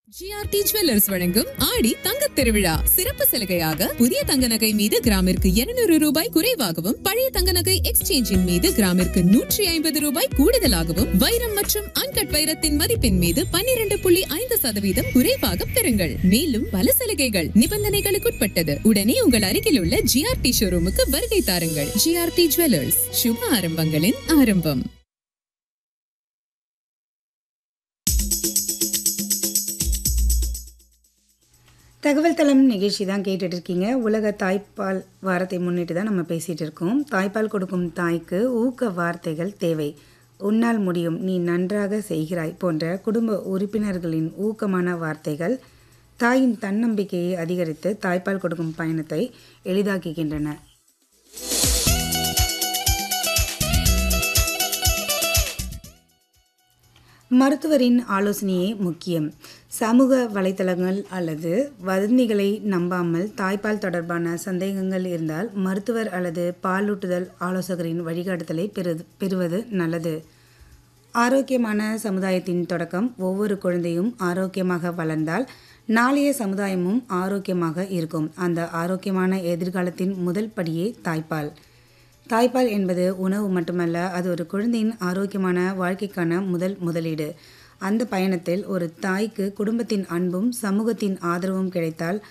GRT jewellers வழங்கும் ஆடி தங்கத் திருவிழா சிறப்பு சலுகையாக புதிய தங்க நகை மீது கிராமிற்கு 200 ரூபாய் குறைவாகவும் பழைய தங்க நகை எக்ஸ்சேஞ்சின் மீது கிராமிற்கு நூற்றி ஐம்பது ரூபாய் கூடுதலாகவும் வைரம் மற்றும் அன்கட் வைரத்தின் மதிப்பின் மீது 12.5% புள்ளி ஐந்து சதவீதம் குறைவாக பெறுங்கள் மேலும் பல சலுகைகள் நிபந்தனைகளுக்குட்பட்டது உடனே உங்கள் அருகில் உள்ள ஜிஆர்டி ஷோரூமுக்கு வருகை தாருங்கள் ஜிஆர்டி ஜுவல்லர்ஸ் சுப ஆரம்பங்களின் ஆரம்பம் தகவல் தளம் நிகழ்ச்சி தான் கேட்டுட்டு இருக்கீங்க உலக தாய்ப்பால் வாரத்தை முன்னிட்டு தான் நம்ம பேசிகிட்டு இருக்கோம் தாய்ப்பால் கொடுக்கும் தாய்க்கு ஊக்க வார்த்தைகள் தேவை உன்னால் முடியும் நீ நன்றாக செய்கிறாய் போன்ற குடும்ப உறுப்பினர்களின் ஊக்கமான வார்த்தைகள் தாயின் தன்னம்பிக்கையை அதிகரித்து தாய்ப்பால் கொடுக்கும் பயணத்தை எளிதாக்குகின்றன மருத்துவரின் ஆலோசனையே முக்கியம் சமூக வலைத்தளங்கள் அல்லது வதந்திகளை நம்பாமல் தாய்ப்பால் தொடர்பான சந்தேகங்கள் இருந்தால் மருத்துவர் அல்லது பாலூட்டுதல் ஆலோசகரின் வழிகாட்டுதலை பெறு பெறுவது நல்லது ஆரோக்கியமான சமுதாயத்தின் தொடக்கம் ஒவ்வொரு குழந்தையும் ஆரோக்கியமாக வளர்ந்தால் நாளைய சமுதாயமும் ஆரோக்கியமாக இருக்கும் அந்த ஆரோக்கியமான எதிர்காலத்தின் முதல் படியே தாய்ப்பால் தாய்ப்பால் என்பது உணவு மட்டுமல்ல அது ஒரு குழந்தையின் ஆரோக்கியமான வாழ்க்கைக்கான முதல் முதலீடு அந்த பயணத்தில் ஒரு தாய்க்கு குடும்பத்தின் அன்பும் சமூகத்தின் ஆதரவும் கிடைத்தால்